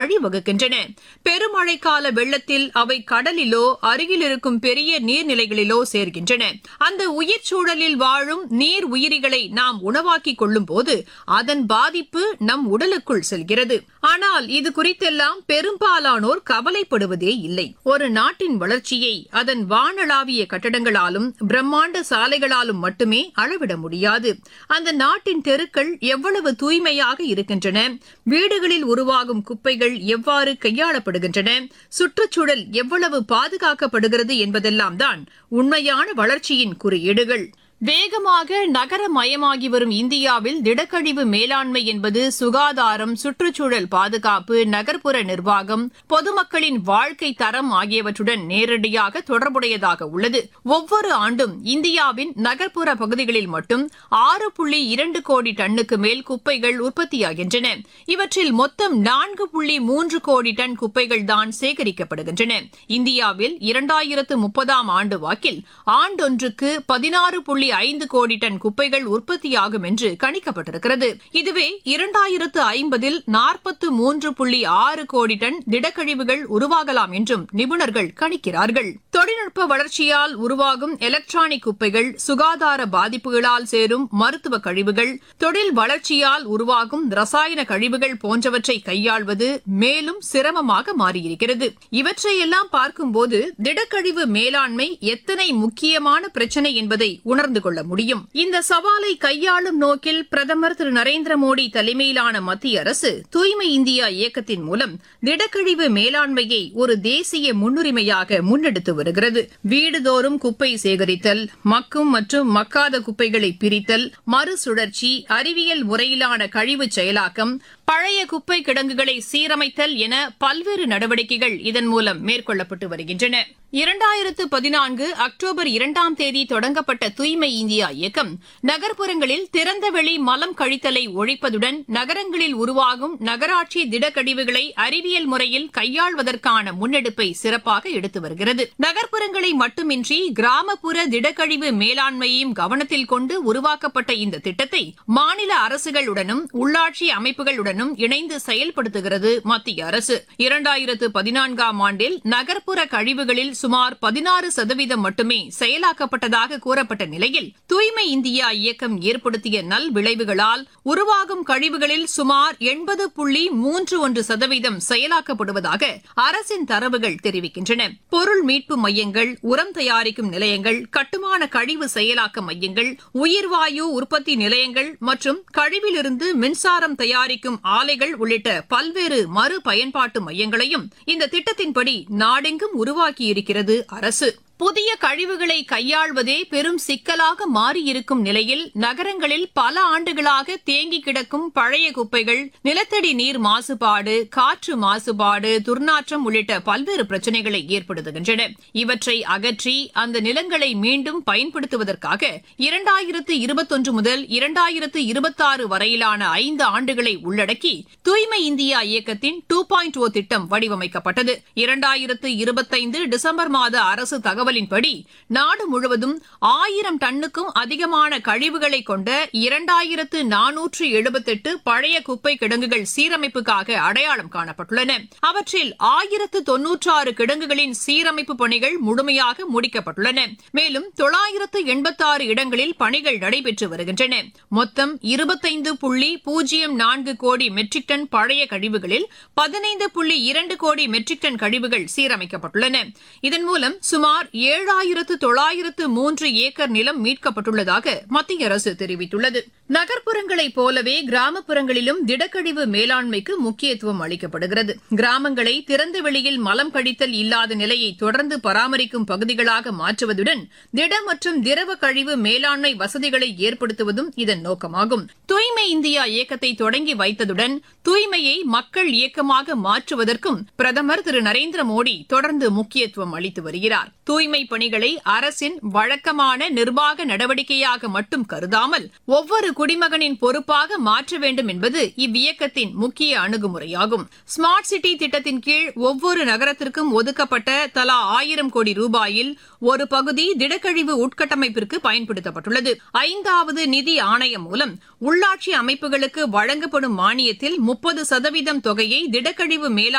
வழிவகுக்கின்றன பெருமழைக்கால வெள்ளத்தில் அவை கடலிலோ அருகில் இருக்கும் பெரிய நீர்நிலைகளிலோ சேர்கின்றன அந்த உயிர் சூழலில் வாழும் நீர் உயிரிகளை நாம் உணவாக்கிக் கொள்ளும் போது அதன் பாதிப்பு நம் உடலுக்குள் செல்கிறது ஆனால் இது குறித்தெல்லாம் பெரும்பாலானோர் கவலைப்படுவதே இல்லை ஒரு நாட்டின் வளர்ச்சியை அதன் வானளாவிய கட்டடங்களாலும் பிரம்மாண்ட சாலைகளாலும் மட்டுமே அளவிட முடியாது அந்த நாட்டின் தெருக்கள் எவ்வளவு தூய்மையாக இருக்கின்றன வீடுகளில் உருவாகும் குப்பைகள் எவ்வாறு கையாளப்படுகின்றன சுற்றுச்சூழல் எவ்வளவு பாதுகாக்கப்படுகிறது என்பதெல்லாம் தான் உண்மையான வளர்ச்சியின் குறியீடுகள் வேகமாக நகரமயமாகி வரும் இந்தியாவில் திடக்கழிவு மேலாண்மை என்பது சுகாதாரம் சுற்றுச்சூழல் பாதுகாப்பு நகர்ப்புற நிர்வாகம் பொதுமக்களின் வாழ்க்கை தரம் ஆகியவற்றுடன் நேரடியாக தொடர்புடையதாக உள்ளது ஒவ்வொரு ஆண்டும் இந்தியாவின் நகர்ப்புற பகுதிகளில் மட்டும் ஆறு புள்ளி இரண்டு கோடி டன்னுக்கு மேல் குப்பைகள் உற்பத்தியாகின்றன இவற்றில் மொத்தம் நான்கு புள்ளி மூன்று கோடி டன் குப்பைகள் தான் சேகரிக்கப்படுகின்றன இந்தியாவில் இரண்டாயிரத்து முப்பதாம் ஆண்டு வாக்கில் ஆண்டொன்றுக்கு பதினாறு புள்ளி ஐந்து கோடி டன் குப்பைகள் உற்பத்தியாகும் என்று கணிக்கப்பட்டிருக்கிறது இதுவே இரண்டாயிரத்து ஐம்பதில் நாற்பத்து மூன்று புள்ளி ஆறு கோடி டன் திடக்கழிவுகள் உருவாகலாம் என்றும் நிபுணர்கள் கணிக்கிறார்கள் தொழில்நுட்ப வளர்ச்சியால் உருவாகும் எலக்ட்ரானிக் குப்பைகள் சுகாதார பாதிப்புகளால் சேரும் மருத்துவ கழிவுகள் தொழில் வளர்ச்சியால் உருவாகும் ரசாயன கழிவுகள் போன்றவற்றை கையாள்வது மேலும் சிரமமாக மாறியிருக்கிறது இவற்றையெல்லாம் பார்க்கும்போது திடக்கழிவு மேலாண்மை எத்தனை முக்கியமான பிரச்சினை என்பதை உணர்ந்து கொள்ள முடியும் இந்த சவாலை கையாளும் நோக்கில் பிரதமர் திரு நரேந்திர மோடி தலைமையிலான மத்திய அரசு தூய்மை இந்தியா இயக்கத்தின் மூலம் திடக்கழிவு மேலாண்மையை ஒரு தேசிய முன்னுரிமையாக முன்னெடுத்து வருகிறது வீடுதோறும் குப்பை சேகரித்தல் மக்கும் மற்றும் மக்காத குப்பைகளை பிரித்தல் மறுசுழற்சி அறிவியல் முறையிலான கழிவு செயலாக்கம் பழைய குப்பை கிடங்குகளை சீரமைத்தல் என பல்வேறு நடவடிக்கைகள் இதன் மூலம் மேற்கொள்ளப்பட்டு வருகின்றன இரண்டாயிரத்து பதினான்கு அக்டோபர் இரண்டாம் தேதி தொடங்கப்பட்ட தூய்மை இந்தியா இயக்கம் நகர்ப்புறங்களில் திறந்தவெளி மலம் கழித்தலை ஒழிப்பதுடன் நகரங்களில் உருவாகும் நகராட்சி திடக்கழிவுகளை அறிவியல் முறையில் கையாள்வதற்கான முன்னெடுப்பை சிறப்பாக எடுத்து வருகிறது நகர்ப்புறங்களை மட்டுமின்றி கிராமப்புற திடக்கழிவு மேலாண்மையையும் கவனத்தில் கொண்டு உருவாக்கப்பட்ட இந்த திட்டத்தை மாநில அரசுகளுடனும் உள்ளாட்சி அமைப்புகளுடனும் இணைந்து செயல்படுத்துகிறது மத்திய அரசு இரண்டாயிரத்து பதினான்காம் ஆண்டில் நகர்ப்புற கழிவுகளில் சுமார் பதினாறு சதவீதம் மட்டுமே செயலாக்கப்பட்டதாக கூறப்பட்ட நிலையில் தூய்மை இந்தியா இயக்கம் ஏற்படுத்திய நல் விளைவுகளால் உருவாகும் கழிவுகளில் சுமார் எண்பது புள்ளி மூன்று ஒன்று சதவீதம் செயலாக்கப்படுவதாக அரசின் தரவுகள் தெரிவிக்கின்றன பொருள் மீட்பு மையங்கள் உரம் தயாரிக்கும் நிலையங்கள் கட்டுமான கழிவு செயலாக்க மையங்கள் உயிர்வாயு உற்பத்தி நிலையங்கள் மற்றும் கழிவிலிருந்து மின்சாரம் தயாரிக்கும் ஆலைகள் உள்ளிட்ட பல்வேறு மறு பயன்பாட்டு மையங்களையும் இந்த திட்டத்தின்படி நாடெங்கும் உருவாக்கியிருக்கிறது அரசு புதிய கழிவுகளை கையாள்வதே பெரும் சிக்கலாக மாறியிருக்கும் நிலையில் நகரங்களில் பல ஆண்டுகளாக தேங்கி கிடக்கும் பழைய குப்பைகள் நிலத்தடி நீர் மாசுபாடு காற்று மாசுபாடு துர்நாற்றம் உள்ளிட்ட பல்வேறு பிரச்சினைகளை ஏற்படுத்துகின்றன இவற்றை அகற்றி அந்த நிலங்களை மீண்டும் பயன்படுத்துவதற்காக இரண்டாயிரத்து இருபத்தொன்று முதல் இரண்டாயிரத்து இருபத்தாறு வரையிலான ஐந்து ஆண்டுகளை உள்ளடக்கி தூய்மை இந்தியா இயக்கத்தின் டூ பாயிண்ட் ஓ திட்டம் வடிவமைக்கப்பட்டது இரண்டாயிரத்து இருபத்தைந்து டிசம்பர் மாத அரசு தகவல் தகவலின்படி நாடு முழுவதும் ஆயிரம் டன்னுக்கும் அதிகமான கழிவுகளை கொண்ட இரண்டாயிரத்து நானூற்று எழுபத்தெட்டு பழைய குப்பை கிடங்குகள் சீரமைப்புக்காக அடையாளம் காணப்பட்டுள்ளன அவற்றில் ஆயிரத்து தொன்னூற்றாறு கிடங்குகளின் சீரமைப்பு பணிகள் முழுமையாக முடிக்கப்பட்டுள்ளன மேலும் தொள்ளாயிரத்து எண்பத்தாறு இடங்களில் பணிகள் நடைபெற்று வருகின்றன மொத்தம் இருபத்தைந்து புள்ளி பூஜ்ஜியம் நான்கு கோடி மெட்ரிக் டன் பழைய கழிவுகளில் பதினைந்து புள்ளி இரண்டு கோடி மெட்ரிக் டன் கழிவுகள் சீரமைக்கப்பட்டுள்ளன இதன் மூலம் சுமார் ஏழாயிரத்து தொள்ளாயிரத்து மூன்று ஏக்கர் நிலம் மீட்கப்பட்டுள்ளதாக மத்திய அரசு தெரிவித்துள்ளது நகர்ப்புறங்களைப் போலவே கிராமப்புறங்களிலும் திடக்கழிவு மேலாண்மைக்கு முக்கியத்துவம் அளிக்கப்படுகிறது கிராமங்களை திறந்த வெளியில் மலம் கழித்தல் இல்லாத நிலையை தொடர்ந்து பராமரிக்கும் பகுதிகளாக மாற்றுவதுடன் திட மற்றும் திரவ கழிவு மேலாண்மை வசதிகளை ஏற்படுத்துவதும் இதன் நோக்கமாகும் தூய்மை இந்தியா இயக்கத்தை தொடங்கி வைத்ததுடன் தூய்மையை மக்கள் இயக்கமாக மாற்றுவதற்கும் பிரதமர் திரு நரேந்திர மோடி தொடர்ந்து முக்கியத்துவம் அளித்து வருகிறார் தூய்மை பணிகளை அரசின் வழக்கமான நிர்வாக நடவடிக்கையாக மட்டும் கருதாமல் ஒவ்வொரு குடிமகனின் பொறுப்பாக மாற்ற வேண்டும் என்பது இவ்வியக்கத்தின் முக்கிய அணுகுமுறையாகும் ஸ்மார்ட் சிட்டி திட்டத்தின் கீழ் ஒவ்வொரு நகரத்திற்கும் ஒதுக்கப்பட்ட தலா ஆயிரம் கோடி ரூபாயில் ஒரு பகுதி திடக்கழிவு உட்கட்டமைப்பிற்கு பயன்படுத்தப்பட்டுள்ளது ஐந்தாவது நிதி ஆணையம் மூலம் உள்ளாட்சி அமைப்புகளுக்கு வழங்கப்படும் மானியத்தில் முப்பது சதவீதம் தொகையை திடக்கழிவு மேலாண்மை